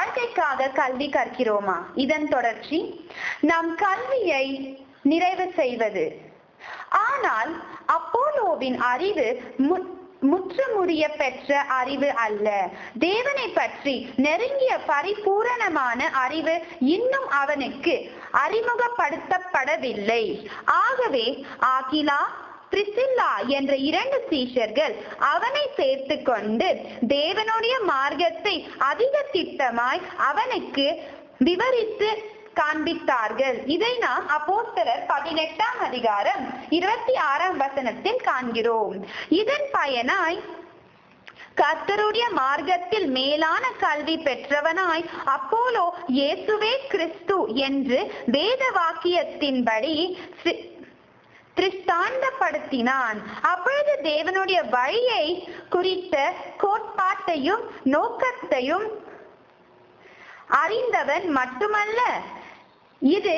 வாழ்க்கைக்காக கல்வி கற்கிறோமா இதன் தொடர்ச்சி நம் கல்வியை நிறைவு செய்வது ஆனால் அப்போலோவின் அறிவு மு- முற்றுமுடிய பெற்ற அறிவு அல்ல தேவனை பற்றி நெருங்கிய பரிபூரணமான அறிவு இன்னும் அவனுக்கு அறிமுகப்படுத்தப்படவில்லை ஆகவே ஆகிலா பிரிசில்லா என்ற இரண்டு சீஷர்கள் அவனை சேர்த்து கொண்டு தேவனுடைய மார்க்கத்தை அதிக திட்டமாய் அவனுக்கு விவரித்து காண்பித்தார்கள் இதை நாம் அப்போஸ்தலர் பதினெட்டாம் அதிகாரம் இருபத்தி ஆறாம் வசனத்தில் காண்கிறோம் இதன் பயனாய் கர்த்தருடைய மார்க்கத்தில் மேலான கல்வி பெற்றவனாய் அப்போலோ இயேசுவே கிறிஸ்து என்று வேத வாக்கியத்தின்படி சி- திருஷ்டாந்தப்படுத்தினான் அப்பொழுது தேவனுடைய வழியை குறித்த கோட்பாட்டையும் நோக்கத்தையும் அறிந்தவன் மட்டுமல்ல இது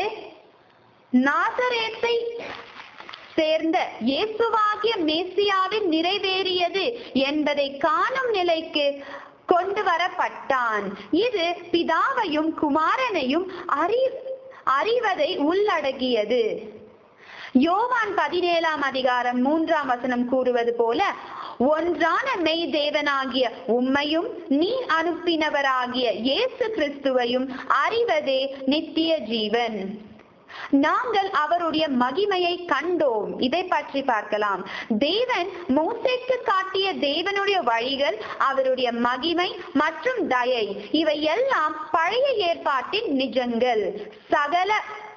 நாசரேத்தை சேர்ந்த இயேசுவாகிய மேசியாவின் நிறைவேறியது என்பதை காணும் நிலைக்கு கொண்டு வரப்பட்டான் இது பிதாவையும் குமாரனையும் அறி அறிவதை உள்ளடக்கியது யோவான் பதினேழாம் அதிகாரம் மூன்றாம் வசனம் கூறுவது போல ஒன்றான மெய் தேவனாகிய உம்மையும் நீ அனுப்பினவராகிய இயேசு கிறிஸ்துவையும் அறிவதே நித்திய ஜீவன் நாங்கள் அவருடைய மகிமையை கண்டோம் இதை பற்றி பார்க்கலாம் தேவன் மோசேக்கு காட்டிய தேவனுடைய வழிகள் அவருடைய மகிமை மற்றும் தயை இவை எல்லாம் பழைய ஏற்பாட்டின் நிஜங்கள் சகல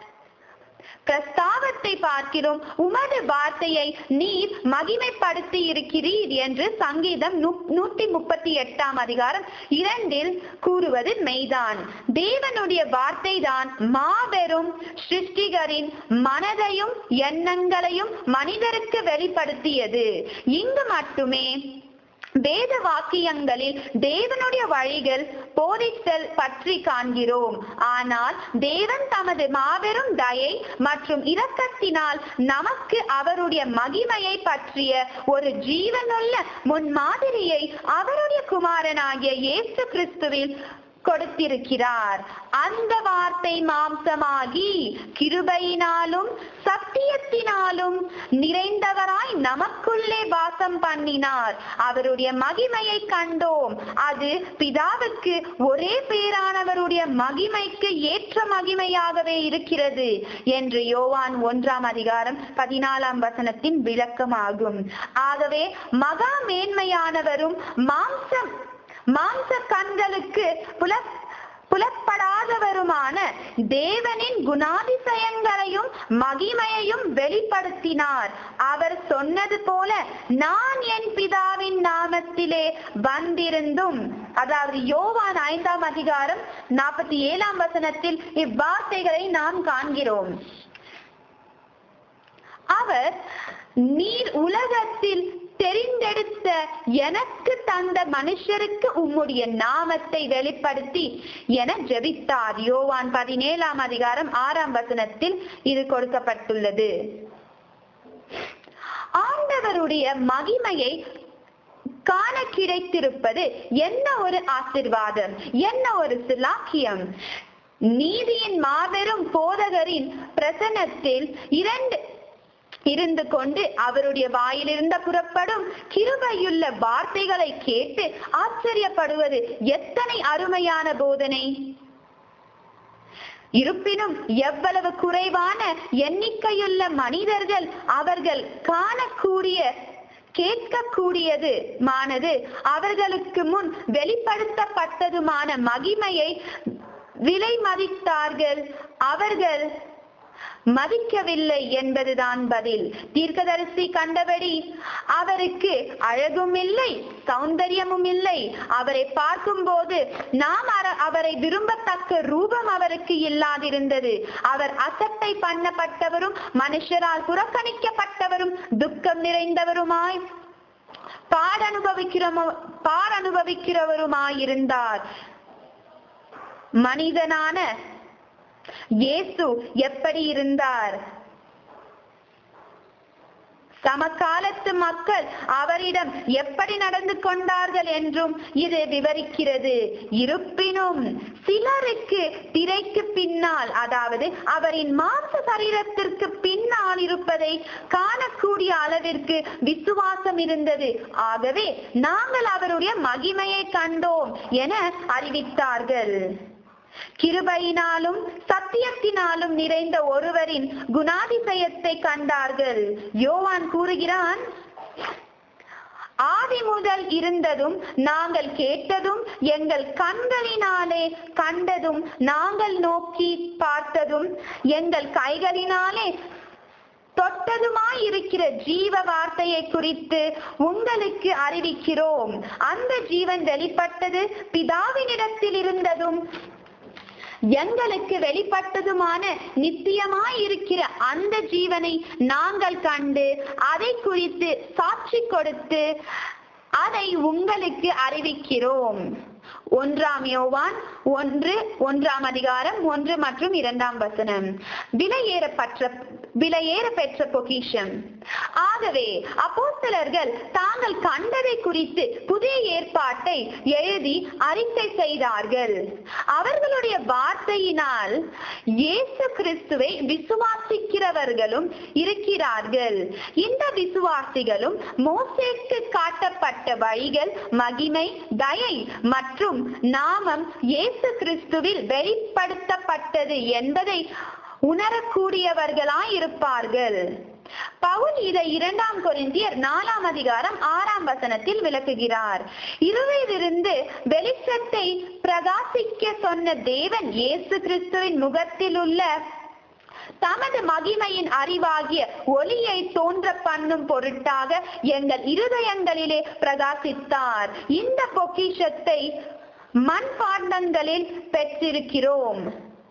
பிரஸ்தாவத்தை பார்க்கிறோம் உமது வார்த்தையை நீர் மகிமைப்படுத்தி இருக்கிறீர் என்று சங்கீதம் நூ- நூத்தி முப்பத்தி எட்டாம் அதிகாரம் இரண்டில் கூறுவது மெய்தான் தேவனுடைய வார்த்தை தான் மாபெரும் சிருஷ்டிகரின் மனதையும் எண்ணங்களையும் மனிதருக்கு வெளிப்படுத்தியது இங்கு மட்டுமே வேத வாக்கியங்களில் தேவனுடைய வழிகள் போதித்தல் பற்றி காண்கிறோம் ஆனால் தேவன் தமது மாபெரும் தயை மற்றும் இரக்கத்தினால் நமக்கு அவருடைய மகிமையை பற்றிய ஒரு ஜீவனுள்ள முன்மாதிரியை அவருடைய குமாரனாகிய இயேசு கிறிஸ்துவில் கொடுத்திருக்கிறார் அந்த வார்த்தை மாம்சமாகி கிருபையினாலும் சத்தியத்தினாலும் நிறைந்தவராய் நமக்குள்ளே வாசம் பண்ணினார் அவருடைய மகிமையை கண்டோம் அது பிதாவுக்கு ஒரே பேரானவருடைய மகிமைக்கு ஏற்ற மகிமையாகவே இருக்கிறது என்று யோவான் ஒன்றாம் அதிகாரம் பதினாலாம் வசனத்தின் விளக்கமாகும் ஆகவே மகா மேன்மையானவரும் மாம்சம் மாம்ச கண்களுக்கு புல புலப்படாதவருமான தேவனின் குணாதிசயங்களையும் மகிமையையும் வெளிப்படுத்தினார் அவர் சொன்னது போல நான் என் பிதாவின் நாமத்திலே வந்திருந்தும் அதாவது யோவான் ஐந்தாம் அதிகாரம் நாற்பத்தி ஏழாம் வசனத்தில் இவ்வார்த்தைகளை நாம் காண்கிறோம் அவர் நீர் உலகத்தில் தெரிந்தெடுத்த எனக்கு தந்த மனுஷருக்கு உம்முடைய நாமத்தை வெளிப்படுத்தி என ஜெபித்தார் யோவான் பதினேழாம் அதிகாரம் ஆறாம் வசனத்தில் இது கொடுக்கப்பட்டுள்ளது ஆண்டவருடைய மகிமையை காண கிடைத்திருப்பது என்ன ஒரு ஆசிர்வாதம் என்ன ஒரு சிலாக்கியம் நீதியின் மாபெரும் போதகரின் பிரசன்னத்தில் இரண்டு இருந்து கொண்டு அவருடைய வாயிலிருந்த புறப்படும் கிருபையுள்ள வார்த்தைகளை கேட்டு ஆச்சரியப்படுவது எத்தனை அருமையான போதனை இருப்பினும் எவ்வளவு குறைவான எண்ணிக்கையுள்ள மனிதர்கள் அவர்கள் காணக்கூடிய கேட்கக்கூடியது மானது அவர்களுக்கு முன் வெளிப்படுத்தப்பட்டதுமான மகிமையை விலை மதித்தார்கள் அவர்கள் மதிக்கவில்லை என்பதுதான் பதில் தீர்க்கதரிசி கண்டபடி அவருக்கு அழகும் இல்லை சௌந்தரியமும் இல்லை அவரை பார்க்கும்போது நாம் அர- அவரை விரும்பத்தக்க ரூபம் அவருக்கு இல்லாதிருந்தது அவர் அசட்டை பண்ணப்பட்டவரும் மனுஷரால் புறக்கணிக்கப்பட்டவரும் துக்கம் நிறைந்தவருமாய் பாடனுபவிக்கிறமோ பாடனுபவிக்கிறவருமாயிருந்தார் மனிதனான இயேசு எப்படி இருந்தார் சமகாலத்து மக்கள் அவரிடம் எப்படி நடந்து கொண்டார்கள் என்றும் இது விவரிக்கிறது இருப்பினும் சில அவருக்கு திரைக்கு பின்னால் அதாவது அவரின் மாம்ச சரீரத்திற்கு பின்னால் இருப்பதை காணக்கூடிய அளவிற்கு விசுவாசம் இருந்தது ஆகவே நாங்கள் அவருடைய மகிமையை கண்டோம் என அறிவித்தார்கள் கிருபையினாலும் சத்தியத்தினாலும் நிறைந்த ஒருவரின் குணாதிசயத்தை கண்டார்கள் யோவான் கூறுகிறான் ஆதி முதல் இருந்ததும் நாங்கள் கேட்டதும் எங்கள் கண்களினாலே கண்டதும் நாங்கள் நோக்கி பார்த்ததும் எங்கள் கைகளினாலே தொட்டதுமாய் இருக்கிற ஜீவ வார்த்தையை குறித்து உங்களுக்கு அறிவிக்கிறோம் அந்த ஜீவன் வெளிப்பட்டது பிதாவினிடத்தில் இருந்ததும் எங்களுக்கு வெளிப்பட்டதுமான நித்தியமாய் இருக்கிற அந்த ஜீவனை நாங்கள் கண்டு அதை குறித்து சாட்சி கொடுத்து அதை உங்களுக்கு அறிவிக்கிறோம் ஒன்றாம் யோவான் ஒன்று ஒன்றாம் அதிகாரம் ஒன்று மற்றும் இரண்டாம் வசனம் விலையேறப்பட்ட விலையேற பெற்ற பொக்கிஷம் ஆகவே அப்போஸ்தலர்கள் தாங்கள் கண்டதை குறித்து புதிய ஏற்பாட்டை எழுதி அறிக்கை செய்தார்கள் அவர்களுடைய வார்த்தையினால் இயேசு கிறிஸ்துவை விசுவாசிக்கிறவர்களும் இருக்கிறார்கள் இந்த விசுவாசிகளும் மோசேக்கு காட்டப்பட்ட வழிகள் மகிமை தயை மற்றும் நாமம் இயேசு கிறிஸ்துவில் வெளிப்படுத்தப்பட்டது என்பதை உணரக்கூடியவர்களாய் இருப்பார்கள் பவுல் இதை இரண்டாம் கொரிந்தியர் நாலாம் அதிகாரம் ஆறாம் வசனத்தில் விளக்குகிறார் இருளிலிருந்து வெளிச்சத்தை பிரகாசிக்க சொன்ன தேவன் இயேசு கிறிஸ்துவின் முகத்தில் உள்ள தமது மகிமையின் அறிவாகிய ஒளியை தோன்ற பண்ணும் பொருட்டாக எங்கள் இருதயங்களிலே பிரகாசித்தார் இந்த பொக்கிஷத்தை மண்பாண்டங்களில் பெற்றிருக்கிறோம்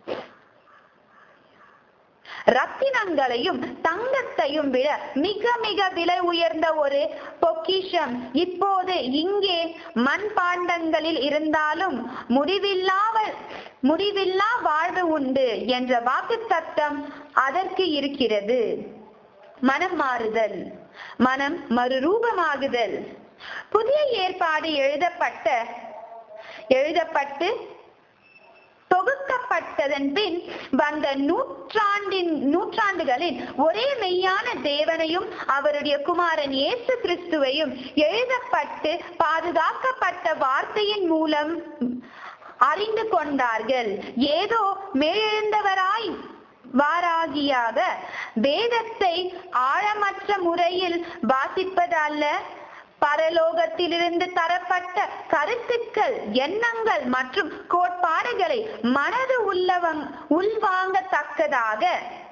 ரத்தினங்களையும் தங்கத்தையும் விட மிக மிக விலை உயர்ந்த ஒரு பொக்கிஷம் இப்போது இங்கே மண்பாண்டங்களில் இருந்தாலும் முடிவில்லாத முடிவில்லா வாழ்வு உண்டு என்ற வாக்கு சத்தம் அதற்கு இருக்கிறது மனம் மாறுதல் மனம் மறுரூபமாகுதல் புதிய ஏற்பாடு எழுதப்பட்ட எழுதப்பட்டு தொகுக்கப்பட்டதன் பின் வந்த நூற்றாண்டின் நூற்றாண்டுகளில் ஒரே மெய்யான தேவனையும் அவருடைய குமாரன் இயேசு கிறிஸ்துவையும் எழுதப்பட்டு பாதுகாக்கப்பட்ட வார்த்தையின் மூலம் அறிந்து கொண்டார்கள் ஏதோ மேலெழுந்தவராய் வாராகியாக வேதத்தை ஆழமற்ற முறையில் வாசிப்பதல்ல பரலோகத்திலிருந்து தரப்பட்ட கருத்துக்கள் எண்ணங்கள் மற்றும் கோட்பாடுகளை மனது உள்ளவங் உள்வாங்கத்தக்கதாக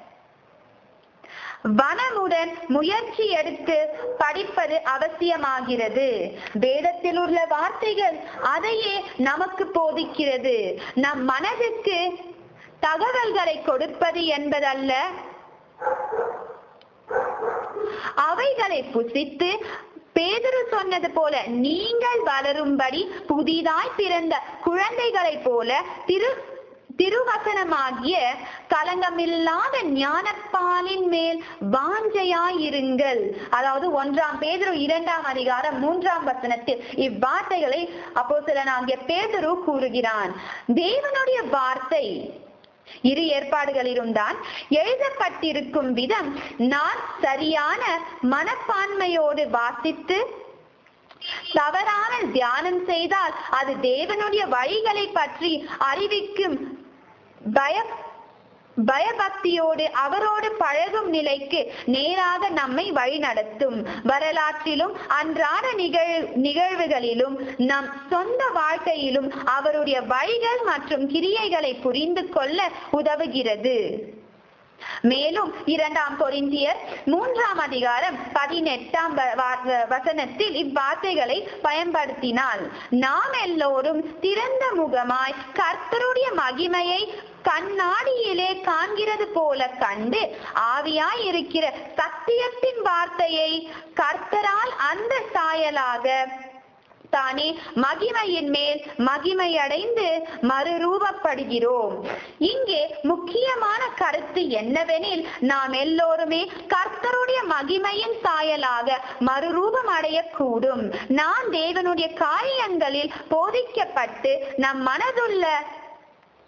வனமுடன் முயற்சி எடுத்து படிப்பது அவசியமாகிறது வேதத்தில் உள்ள வார்த்தைகள் அதையே நமக்கு போதிக்கிறது நம் மனதுக்கு தகவல்களை கொடுப்பது என்பதல்ல அவைகளை புசித்து பேதுரு சொன்னது போல நீங்கள் வளரும்படி புதிதாய் பிறந்த குழந்தைகளைப் போல திரு திருவசனமாகிய கலங்கமில்லாத ஞானப்பாலின் மேல் வாஞ்சையாயிருங்கள் அதாவது ஒன்றாம் பேதுரு இரண்டாம் அதிகாரம் மூன்றாம் வசனத்தில் இவ்வார்த்தைகளை அப்போ சிலனாகிய பேதுரு கூறுகிறான் தேவனுடைய வார்த்தை இரு ஏற்பாடுகளிலும் தான் எழுதப்பட்டிருக்கும் விதம் நான் சரியான மனப்பான்மையோடு வாசித்து தவறாமல் தியானம் செய்தால் அது தேவனுடைய வழிகளை பற்றி அறிவிக்கும் பய பயபக்தியோடு அவரோடு பழகும் நிலைக்கு நேராக நம்மை வழிநடத்தும் வரலாற்றிலும் அன்றாட நிகழ் நிகழ்வுகளிலும் நம் சொந்த வாழ்க்கையிலும் அவருடைய வழிகள் மற்றும் கிரியைகளை புரிந்து கொள்ள உதவுகிறது மேலும் இரண்டாம் கொரிந்தியர் மூன்றாம் அதிகாரம் பதினெட்டாம் வ- வ- வசனத்தில் இவ்வார்த்தைகளை பயன்படுத்தினால் நாம் எல்லோரும் திறந்த முகமாய் கர்த்தருடைய மகிமையை கண்ணாடியிலே காண்கிறது போல கண்டு ஆவியாய் இருக்கிற சத்தியத்தின் வார்த்தையை கர்த்தரால் அந்த சாயலாக தானே மகிமையின் மேல் மகிமையடைந்து மறுரூபப்படுகிறோம் இங்கே முக்கியமான கருத்து என்னவெனில் நாம் எல்லோருமே கர்த்தருடைய மகிமையின் சாயலாக மறுரூபம் அடையக்கூடும் நான் தேவனுடைய காரியங்களில் போதிக்கப்பட்டு நம் மனதுள்ள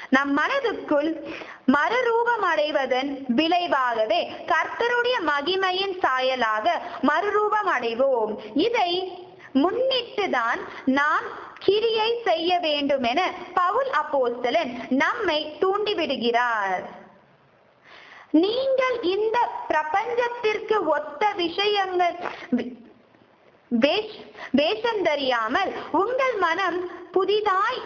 நம் மனதுக்குள் மறுரூபம் அடைவதன் விளைவாகவே கர்த்தருடைய மகிமையின் சாயலாக மறுரூபம் அடைவோம் இதை முன்னிட்டுதான் நாம் கிரியை செய்ய வேண்டும் என பவுல் அப்போஸ்தலன் நம்மை தூண்டிவிடுகிறார் நீங்கள் இந்த பிரபஞ்சத்திற்கு ஒத்த விஷயங்கள் வேஷ்- வேஷம் தெரியாமல் உங்கள் மனம் புதிதாய்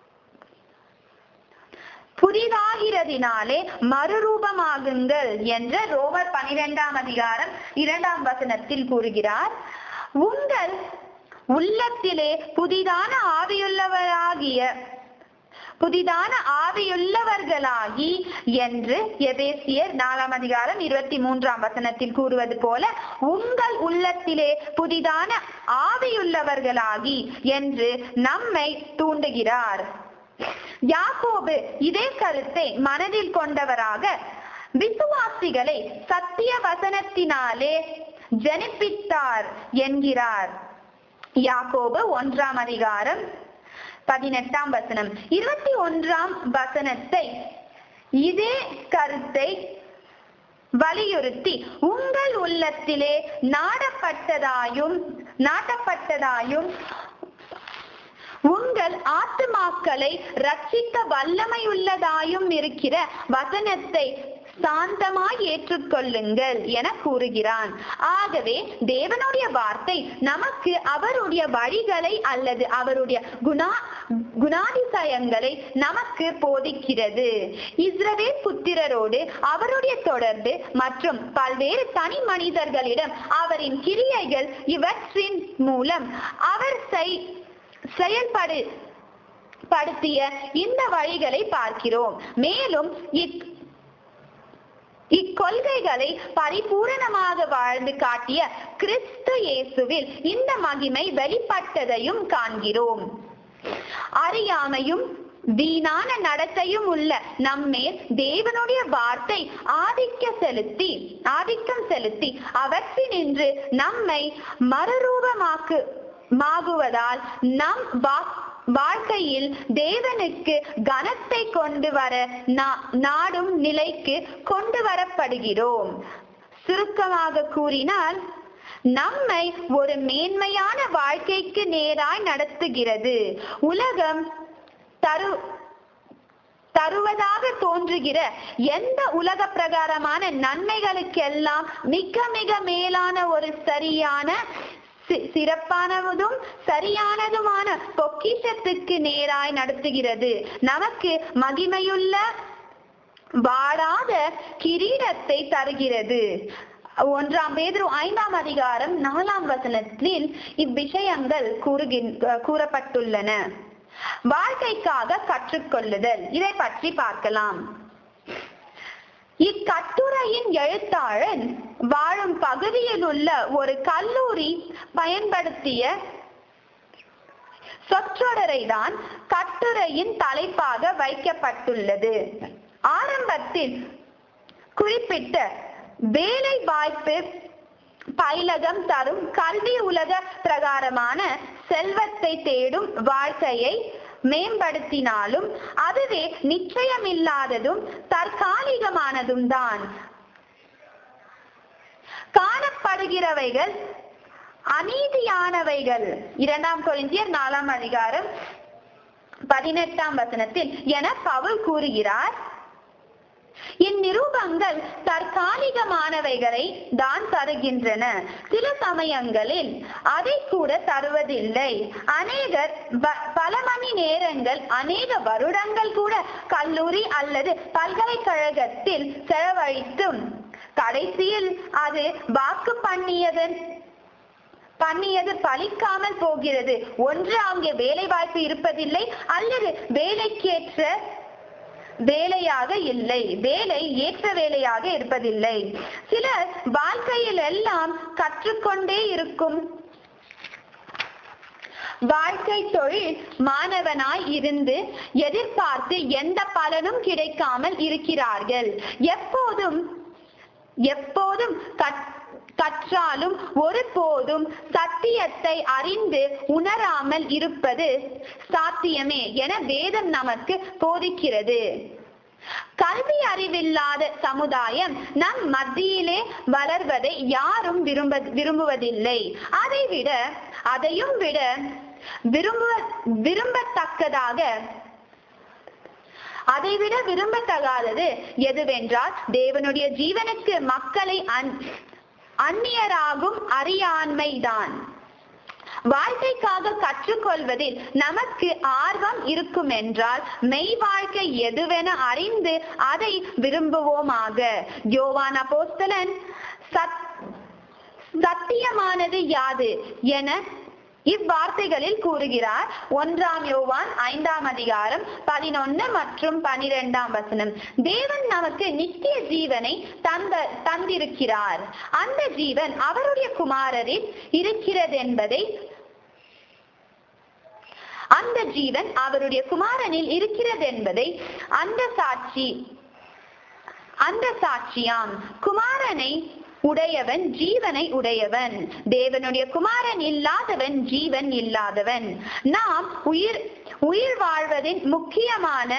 புதிதாகிறதினாலே மறுரூபமாகுங்கள் என்ற ரோமர் பனிரெண்டாம் அதிகாரம் இரண்டாம் வசனத்தில் கூறுகிறார் உங்கள் உள்ளத்திலே புதிதான ஆவியுள்ளவராகிய புதிதான ஆவியுள்ளவர்களாகி என்று எபேசியர் நாலாம் அதிகாரம் இருபத்தி மூன்றாம் வசனத்தில் கூறுவது போல உங்கள் உள்ளத்திலே புதிதான ஆவியுள்ளவர்களாகி என்று நம்மை தூண்டுகிறார் யாக்கோபு இதே கருத்தை மனதில் கொண்டவராக விசுவாசிகளை சத்திய வசனத்தினாலே ஜனிப்பித்தார் என்கிறார் யாக்கோபு ஒன்றாம் அதிகாரம் பதினெட்டாம் வசனம் இருபத்தி ஒன்றாம் வசனத்தை இதே கருத்தை வலியுறுத்தி உங்கள் உள்ளத்திலே நாடப்பட்டதாயும் நாட்டப்பட்டதாயும் உங்கள் ஆத்துமாக்களை ரட்சிக்க வல்லமையுள்ளதாயும் இருக்கிற வசனத்தை சாந்தமாய் ஏற்றுக்கொள்ளுங்கள் என கூறுகிறான் ஆகவே தேவனுடைய வார்த்தை நமக்கு அவருடைய வழிகளை அல்லது அவருடைய குணா குணாதிசயங்களை நமக்கு போதிக்கிறது இஸ்ரவேல் புத்திரரோடு அவருடைய தொடர்பு மற்றும் பல்வேறு தனி மனிதர்களிடம் அவரின் கிரியைகள் இவற்றின் மூலம் அவர் செய் செயல்படு படுத்திய இந்த வழிகளை பார்க்கிறோம் மேலும் இக் இக்கொள்கைகளை பரிபூரணமாக வாழ்ந்து காட்டிய கிறிஸ்து இயேசுவில் இந்த மகிமை வெளிப்பட்டதையும் காண்கிறோம் அறியாமையும் வீணான நடத்தையும் உள்ள நம்மேல் தேவனுடைய வார்த்தை ஆதிக்க செலுத்தி ஆதிக்கம் செலுத்தி அவற்றினின்று நம்மை மறுரூபமாக்கு மாகுவதால் நம் வா- வாழ்க்கையில் தேவனுக்கு கனத்தை கொண்டு வர நா- நாடும் நிலைக்கு கொண்டு வரப்படுகிறோம் சுருக்கமாக கூறினால் நம்மை ஒரு மேன்மையான வாழ்க்கைக்கு நேராய் நடத்துகிறது உலகம் தரு தருவதாக தோன்றுகிற எந்த உலக பிரகாரமான நன்மைகளுக்கெல்லாம் மிக மிக மேலான ஒரு சரியான சி- சிறப்பானதும் சரியானதுமான பொக்கிஷத்துக்கு நேராய் நடத்துகிறது நமக்கு மகிமையுள்ள வாடாத கிரீடத்தை தருகிறது ஒன்றாம் பேதுரு ஐந்தாம் அதிகாரம் நாலாம் வசனத்தில் இவ்விஷயங்கள் கூறுகின் கூறப்பட்டுள்ளன வாழ்க்கைக்காக கற்றுக்கொள்ளுதல் இதை பற்றி பார்க்கலாம் இக்கட்டுரையின் எழுத்தாளன் வாழும் பகுதியில் உள்ள ஒரு கல்லூரி பயன்படுத்திய சொற்றொடரை தான் கட்டுரையின் தலைப்பாக வைக்கப்பட்டுள்ளது ஆரம்பத்தில் குறிப்பிட்ட வேலை வாய்ப்பு பயிலகம் தரும் கல்வி உலக பிரகாரமான செல்வத்தை தேடும் வாழ்க்கையை மேம்படுத்தினாலும் அதுவே நிச்சயமில்லாததும் தற்காலிகமானதும் தான் காணப்படுகிறவைகள் அநீதியானவைகள் இரண்டாம் கொரிந்தியர் நாலாம் அதிகாரம் பதினெட்டாம் வசனத்தில் என பவுல் கூறுகிறார் இந்நிரூபங்கள் தற்காலிகமானவைகளை தான் தருகின்றன சில சமயங்களில் அதை கூட தருவதில்லை அநேகர் ப- பல மணி நேரங்கள் அநேக வருடங்கள் கூட கல்லூரி அல்லது பல்கலைக்கழகத்தில் செலவழித்தும் கடைசியில் அது வாக்கு பண்ணியதன் பண்ணியது பலிக்காமல் போகிறது ஒன்று அங்கே வேலை வாய்ப்பு இருப்பதில்லை அல்லது வேலைக்கேற்ற வேலையாக இல்லை வேலை ஏற்ற வேலையாக இருப்பதில்லை சிலர் வாழ்க்கையில் எல்லாம் கற்றுக்கொண்டே இருக்கும் வாழ்க்கை தொழில் மாணவனாய் இருந்து எதிர்பார்த்து எந்த பலனும் கிடைக்காமல் இருக்கிறார்கள் எப்போதும் எப்போதும் கற்- கற்றாலும் ஒருபோதும் சத்தியத்தை அறிந்து உணராமல் இருப்பது சாத்தியமே என வேதம் நமக்கு போதிக்கிறது கல்வி அறிவில்லாத சமுதாயம் நம் மத்தியிலே வளர்வதை யாரும் விரும்ப விரும்புவதில்லை அதை விட அதையும் விட விரும்ப விரும்பத்தக்கதாக அதைவிட விரும்பத்தகாதது எதுவென்றால் தேவனுடைய ஜீவனுக்கு மக்களை அந் அந்நியராகும் அறியாண்மைதான் வாழ்க்கைக்காக கற்றுக்கொள்வதில் நமக்கு ஆர்வம் இருக்கும் என்றால் மெய் வாழ்க்கை எதுவென அறிந்து அதை விரும்புவோமாக யோவான் அப்போஸ்தலன் சத் சத்தியமானது யாது என இவ்வார்த்தைகளில் கூறுகிறார் ஒன்றாம் யோவான் ஐந்தாம் அதிகாரம் பதினொன்னு மற்றும் பனிரெண்டாம் வசனம் தேவன் நமக்கு நித்திய ஜீவனை தந்த தந்திருக்கிறார் அந்த ஜீவன் அவருடைய குமாரரில் இருக்கிறது என்பதை அந்த ஜீவன் அவருடைய குமாரனில் இருக்கிறது என்பதை அந்த சாட்சி அந்த சாட்சியாம் குமாரனை உடையவன் ஜீவனை உடையவன் தேவனுடைய குமாரன் இல்லாதவன் ஜீவன் இல்லாதவன் நாம் உயிர் உயிர் வாழ்வதின் முக்கியமான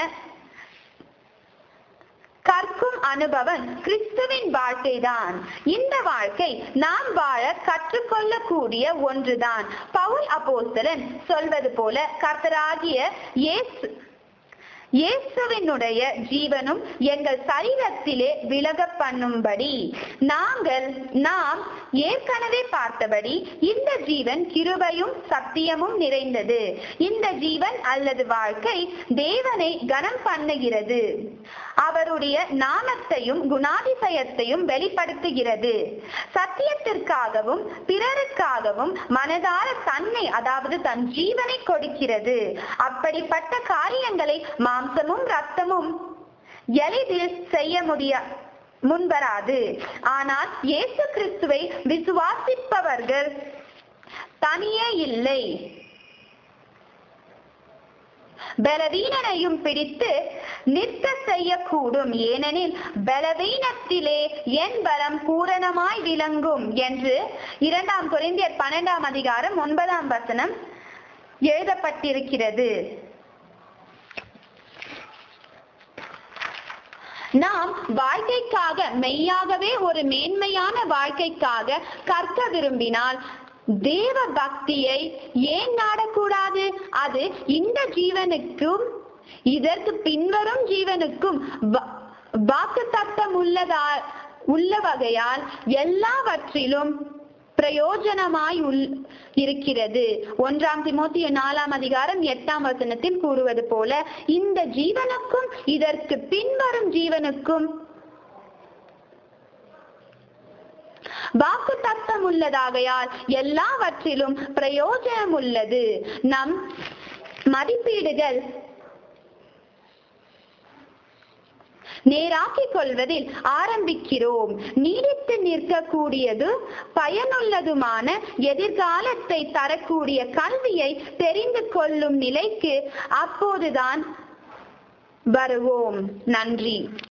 கற்கும் அனுபவம் கிறிஸ்துவின் வாழ்க்கைதான் இந்த வாழ்க்கை நாம் வாழ கற்றுக்கொள்ளக்கூடிய ஒன்றுதான் பவுல் அப்போஸ்தலன் சொல்வது போல கர்த்தராகிய இயேசு இயேசுவினுடைய ஜீவனும் எங்கள் சரீரத்திலே விலக பண்ணும்படி நாங்கள் நாம் ஏற்கனவே பார்த்தபடி இந்த ஜீவன் கிருபையும் சத்தியமும் நிறைந்தது இந்த ஜீவன் அல்லது வாழ்க்கை தேவனை கனம் பண்ணுகிறது அவருடைய நாமத்தையும் குணாதிசயத்தையும் வெளிப்படுத்துகிறது சத்தியத்திற்காகவும் பிறருக்காகவும் மனதார தன்னை அதாவது தன் ஜீவனை கொடுக்கிறது அப்படிப்பட்ட காரியங்களை மாம்சமும் ரத்தமும் எளிதில் செய்ய முடிய முன்வராது ஆனால் இயேசு கிறிஸ்துவை விசுவாசிப்பவர்கள் தனியே இல்லை பலவீனனையும் பிடித்து நிற்க செய்யக்கூடும் ஏனெனில் பலவீனத்திலே என் பலம் பூரணமாய் விளங்கும் என்று இரண்டாம் குறைந்தியர் பன்னெண்டாம் அதிகாரம் ஒன்பதாம் வசனம் எழுதப்பட்டிருக்கிறது நாம் வாழ்க்கைக்காக மெய்யாகவே ஒரு மேன்மையான வாழ்க்கைக்காக கற்க விரும்பினால் தேவ பக்தியை ஏன் நாடக்கூடாது அது இந்த ஜீவனுக்கும் இதற்கு பின்வரும் ஜீவனுக்கும் வாக்கு தத்தம் உள்ளதா உள்ள வகையால் எல்லாவற்றிலும் பிரயோஜனமாய் உள் இருக்கிறது ஒன்றாம் திமோத்திய நாலாம் அதிகாரம் எட்டாம் வசனத்தில் கூறுவது போல இந்த ஜீவனுக்கும் இதற்கு பின்வரும் ஜீவனுக்கும் வாக்கு தத்தம் உள்ளதாகையால் எல்லாவற்றிலும் பிரயோஜனம் உள்ளது நம் மதிப்பீடுகள் நேராக்கிக் கொள்வதில் ஆரம்பிக்கிறோம் நீடித்து நிற்கக்கூடியது பயனுள்ளதுமான எதிர்காலத்தை தரக்கூடிய கல்வியை தெரிந்து கொள்ளும் நிலைக்கு அப்போதுதான் வருவோம் நன்றி